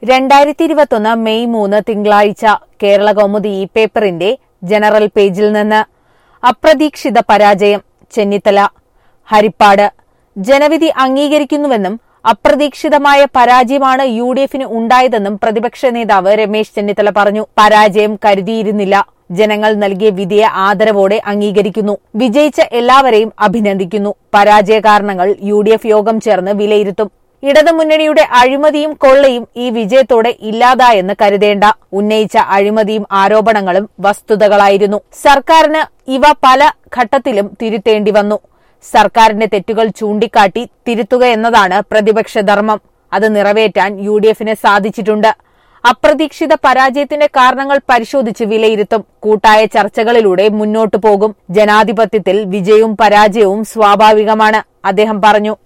രണ്ടായിരത്തി ഇരുപത്തൊന്ന് മെയ് മൂന്ന് തിങ്കളാഴ്ച കേരള കൗമുദി ഈ പേപ്പറിന്റെ ജനറൽ പേജിൽ നിന്ന് അപ്രതീക്ഷിത പരാജയം ചെന്നിത്തല ഹരിപ്പാട് ജനവിധി അംഗീകരിക്കുന്നുവെന്നും അപ്രതീക്ഷിതമായ പരാജയമാണ് യു ഡി എഫിന് ഉണ്ടായതെന്നും പ്രതിപക്ഷ നേതാവ് രമേശ് ചെന്നിത്തല പറഞ്ഞു പരാജയം കരുതിയിരുന്നില്ല ജനങ്ങൾ നൽകിയ വിധിയെ ആദരവോടെ അംഗീകരിക്കുന്നു വിജയിച്ച എല്ലാവരെയും അഭിനന്ദിക്കുന്നു പരാജയ കാരണങ്ങൾ യു ഡി എഫ് യോഗം ചേർന്ന് വിലയിരുത്തും ഇടതുമുന്നണിയുടെ അഴിമതിയും കൊള്ളയും ഈ വിജയത്തോടെ ഇല്ലാതായെന്ന് കരുതേണ്ട ഉന്നയിച്ച അഴിമതിയും ആരോപണങ്ങളും വസ്തുതകളായിരുന്നു സർക്കാരിന് ഇവ പല ഘട്ടത്തിലും തിരുത്തേണ്ടി വന്നു സർക്കാരിന്റെ തെറ്റുകൾ ചൂണ്ടിക്കാട്ടി തിരുത്തുക എന്നതാണ് പ്രതിപക്ഷ ധർമ്മം അത് നിറവേറ്റാൻ യു ഡി എഫിന് സാധിച്ചിട്ടുണ്ട് അപ്രതീക്ഷിത പരാജയത്തിന്റെ കാരണങ്ങൾ പരിശോധിച്ച് വിലയിരുത്തും കൂട്ടായ ചർച്ചകളിലൂടെ മുന്നോട്ടു പോകും ജനാധിപത്യത്തിൽ വിജയവും പരാജയവും സ്വാഭാവികമാണ് അദ്ദേഹം പറഞ്ഞു